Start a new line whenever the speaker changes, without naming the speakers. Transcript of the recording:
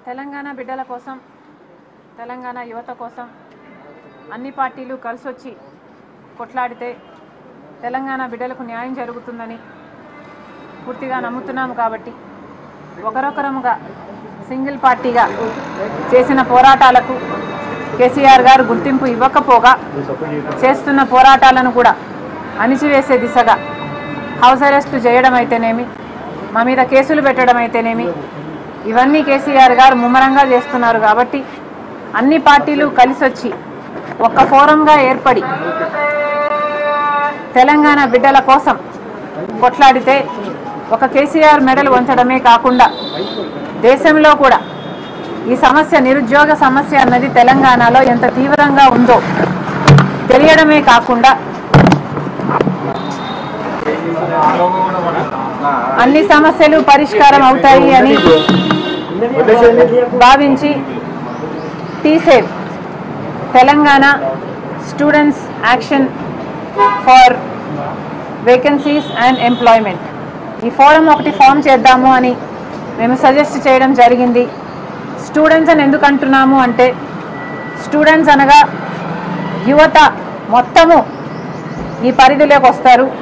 తెలంగాణ బిడ్డల కోసం తెలంగాణ యువత కోసం అన్ని పార్టీలు కలిసొచ్చి కొట్లాడితే తెలంగాణ బిడ్డలకు న్యాయం జరుగుతుందని పూర్తిగా నమ్ముతున్నాము కాబట్టి ఒకరొకరముగా సింగిల్ పార్టీగా చేసిన పోరాటాలకు కేసీఆర్ గారు గుర్తింపు ఇవ్వకపోగా చేస్తున్న పోరాటాలను కూడా అణిచివేసే దిశగా హౌస్ అరెస్ట్ చేయడం అయితేనేమి మా మీద కేసులు పెట్టడం అయితేనేమి ఇవన్నీ కేసీఆర్ గారు ముమ్మరంగా చేస్తున్నారు కాబట్టి అన్ని పార్టీలు కలిసొచ్చి ఒక్క ఫోరంగా ఏర్పడి తెలంగాణ బిడ్డల కోసం కొట్లాడితే ఒక కేసీఆర్ మెడల్ వంచడమే కాకుండా దేశంలో కూడా ఈ సమస్య నిరుద్యోగ సమస్య అన్నది తెలంగాణలో ఎంత తీవ్రంగా ఉందో తెలియడమే కాకుండా అన్ని సమస్యలు పరిష్కారం అవుతాయి అని భావించి TSAVE Telangana students action for vacancies and employment ఈ ఫోరం ఒకటి ఫామ్ చేద్దాము అని మేము సజెస్ట్ చేయడం జరిగింది స్టూడెంట్స్ అని ఎందుకు అంటున్నాము అంటే స్టూడెంట్స్ అనగా యువత మొత్తము ఈ పరిధిలోకి వస్తారు